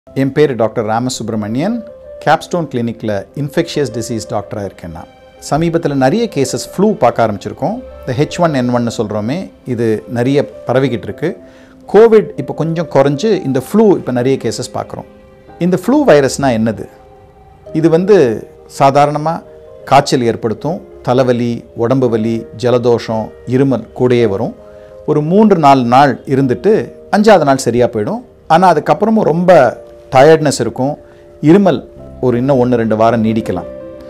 என் பேர் doctor Ramasubramanian Capstone கிளினிக்கில் infectious disease டாக்டராக இருக்கேன் நான் சமீபத்தில் நிறைய கேசஸ் ஃப்ளூ பார்க்க ஆரம்பிச்சிருக்கோம் இந்த ஹெச் ஒன் என் ஒன்னு சொல்கிறோமே இது நிறைய பரவிக்கிட்டு இருக்கு கோவிட் இப்போ கொஞ்சம் குறைஞ்சு இந்த ஃப்ளூ இப்போ நிறைய கேசஸ் பார்க்குறோம் இந்த ஃப்ளூ வைரஸ்னால் என்னது இது வந்து சாதாரணமாக காய்ச்சல் ஏற்படுத்தும் தலைவலி உடம்பு வலி ஜலதோஷம் இருமல் கூடயே வரும் ஒரு மூன்று நாலு நாள் இருந்துட்டு அஞ்சாவது நாள் சரியாக போயிடும் ஆனால் அதுக்கப்புறமும் ரொம்ப டயர்ட்னஸ் இருக்கும் இருமல் ஒரு இன்னும் ஒன்று ரெண்டு வாரம் நீடிக்கலாம்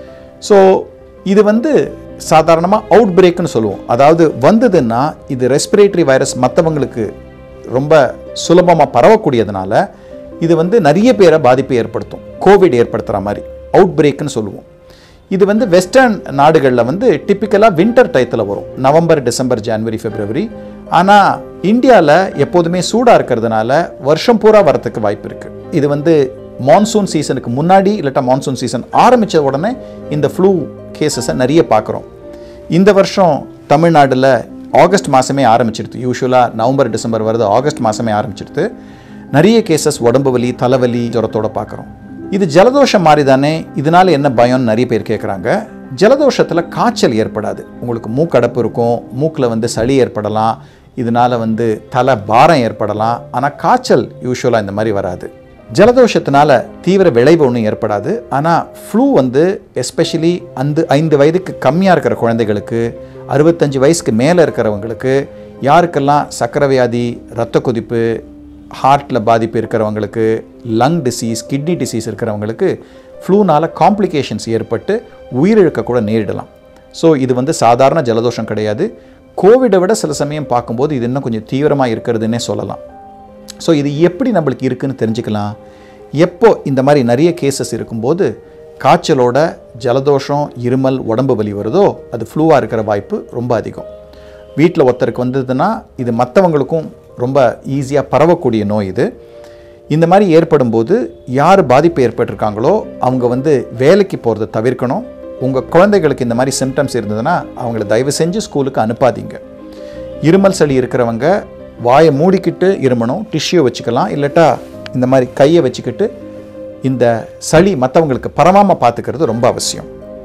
ஸோ இது வந்து சாதாரணமாக அவுட் பிரேக்குன்னு சொல்லுவோம் அதாவது வந்ததுன்னா இது ரெஸ்பிரேட்டரி வைரஸ் மற்றவங்களுக்கு ரொம்ப சுலபமாக பரவக்கூடியதுனால இது வந்து நிறைய பேரை பாதிப்பை ஏற்படுத்தும் கோவிட் ஏற்படுத்துகிற மாதிரி அவுட் பிரேக்குன்னு சொல்லுவோம் இது வந்து வெஸ்டர்ன் நாடுகளில் வந்து டிப்பிக்கலாக வின்டர் டயத்தில் வரும் நவம்பர் டிசம்பர் ஜான்வரி பிப்ரவரி ஆனால் இந்தியாவில் எப்போதுமே சூடாக இருக்கிறதுனால வருஷம் பூரா வரத்துக்கு வாய்ப்பு இருக்குது இது வந்து மான்சூன் சீசனுக்கு முன்னாடி இல்லாட்டா மான்சூன் சீசன் ஆரம்பித்த உடனே இந்த ஃப்ளூ கேசஸை நிறைய பார்க்குறோம் இந்த வருஷம் தமிழ்நாட்டில் ஆகஸ்ட் மாதமே ஆரம்பிச்சிடுது யூஸ்வலாக நவம்பர் டிசம்பர் வருது ஆகஸ்ட் மாதமே ஆரம்பிச்சிடுது நிறைய கேசஸ் உடம்பு வலி தலைவலி ஜுரத்தோட பார்க்குறோம் இது ஜலதோஷம் மாதிரி தானே இதனால என்ன பயம்னு நிறைய பேர் கேட்குறாங்க ஜலதோஷத்தில் காய்ச்சல் ஏற்படாது உங்களுக்கு மூக்கடப்பு இருக்கும் மூக்கில் வந்து சளி ஏற்படலாம் இதனால் வந்து தலை பாரம் ஏற்படலாம் ஆனால் காய்ச்சல் யூஸ்வலாக இந்த மாதிரி வராது ஜலதோஷத்தினால தீவிர விளைவு ஒன்றும் ஏற்படாது ஆனால் ஃப்ளூ வந்து எஸ்பெஷலி அந்த ஐந்து வயதுக்கு கம்மியாக இருக்கிற குழந்தைகளுக்கு அறுபத்தஞ்சு வயசுக்கு மேலே இருக்கிறவங்களுக்கு யாருக்கெல்லாம் சக்கரை வியாதி இரத்த கொதிப்பு ஹார்ட்டில் பாதிப்பு இருக்கிறவங்களுக்கு லங் டிசீஸ் கிட்னி டிசீஸ் இருக்கிறவங்களுக்கு ஃப்ளூனால் காம்ப்ளிகேஷன்ஸ் ஏற்பட்டு உயிரிழக்க கூட நேரிடலாம் ஸோ இது வந்து சாதாரண ஜலதோஷம் கிடையாது கோவிடை விட சில சமயம் பார்க்கும்போது இது இன்னும் கொஞ்சம் தீவிரமாக இருக்கிறதுனே சொல்லலாம் ஸோ இது எப்படி நம்மளுக்கு இருக்குன்னு தெரிஞ்சுக்கலாம் எப்போ இந்த மாதிரி நிறைய கேசஸ் இருக்கும்போது காய்ச்சலோட ஜலதோஷம் இருமல் உடம்பு வலி வருதோ அது ஃப்ளூவாக இருக்கிற வாய்ப்பு ரொம்ப அதிகம் வீட்டில் ஒருத்தருக்கு வந்ததுன்னா இது மற்றவங்களுக்கும் ரொம்ப ஈஸியாக பரவக்கூடிய நோய் இது இந்த மாதிரி ஏற்படும்போது யார் பாதிப்பு ஏற்பட்டிருக்காங்களோ அவங்க வந்து வேலைக்கு போகிறத தவிர்க்கணும் உங்கள் குழந்தைகளுக்கு இந்த மாதிரி சிம்டம்ஸ் இருந்ததுன்னா அவங்கள தயவு செஞ்சு ஸ்கூலுக்கு அனுப்பாதீங்க இருமல் சளி இருக்கிறவங்க வாயை மூடிக்கிட்டு இருமணும் டிஷ்யூ வச்சுக்கலாம் இல்லட்டா இந்த மாதிரி கையை வச்சுக்கிட்டு இந்த சளி மற்றவங்களுக்கு பரவாமல் பார்த்துக்கிறது ரொம்ப அவசியம்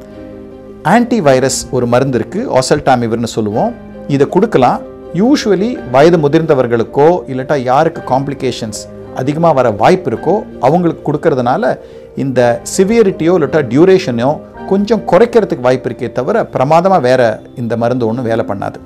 ஆன்டி வைரஸ் ஒரு மருந்து இருக்குது ஆசல்டாமிவர்னு சொல்லுவோம் இதை கொடுக்கலாம் யூஸ்வலி வயது முதிர்ந்தவர்களுக்கோ இல்லட்டா யாருக்கு காம்ப்ளிகேஷன்ஸ் அதிகமாக வர வாய்ப்பு இருக்கோ அவங்களுக்கு கொடுக்கறதுனால இந்த சிவியரிட்டியோ இல்லட்டா டியூரேஷனோ கொஞ்சம் குறைக்கிறதுக்கு வாய்ப்பு இருக்கே தவிர பிரமாதமாக வேற இந்த மருந்து ஒன்றும் வேலை பண்ணாது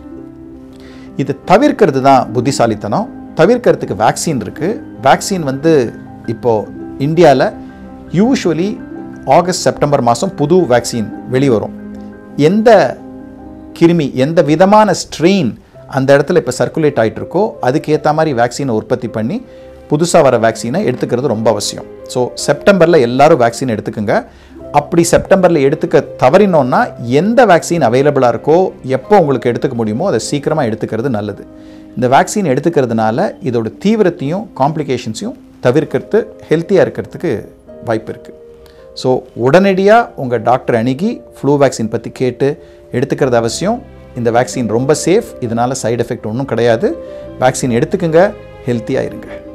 இது தவிர்க்கிறது தான் புத்திசாலித்தனம் தவிர்க்கிறதுக்கு வேக்சின் இருக்குது வேக்சின் வந்து இப்போது இந்தியாவில் யூஸ்வலி ஆகஸ்ட் செப்டம்பர் மாதம் புது வேக்சின் வெளிவரும் எந்த கிருமி எந்த விதமான ஸ்ட்ரெயின் அந்த இடத்துல இப்போ சர்க்குலேட் ஆகிட்டு இருக்கோ அதுக்கேற்ற மாதிரி வேக்சினை உற்பத்தி பண்ணி புதுசாக வர வேக்சினை எடுத்துக்கிறது ரொம்ப அவசியம் ஸோ செப்டம்பரில் எல்லாரும் வேக்சின் எடுத்துக்கோங்க அப்படி செப்டம்பரில் எடுத்துக்க தவறினோன்னா எந்த வேக்சின் அவைலபிளாக இருக்கோ எப்போ உங்களுக்கு எடுத்துக்க முடியுமோ அதை சீக்கிரமாக எடுத்துக்கிறது நல்லது இந்த வேக்சின் எடுத்துக்கிறதுனால இதோட தீவிரத்தையும் காம்ப்ளிகேஷன்ஸையும் தவிர்க்கிறது ஹெல்த்தியாக இருக்கிறதுக்கு வாய்ப்பு இருக்குது ஸோ உடனடியாக உங்கள் டாக்டர் அணுகி ஃப்ளூ வேக்சின் பற்றி கேட்டு எடுத்துக்கிறது அவசியம் இந்த வேக்சின் ரொம்ப சேஃப் இதனால் சைடு எஃபெக்ட் ஒன்றும் கிடையாது வேக்சின் எடுத்துக்கோங்க ஹெல்த்தியாக இருங்க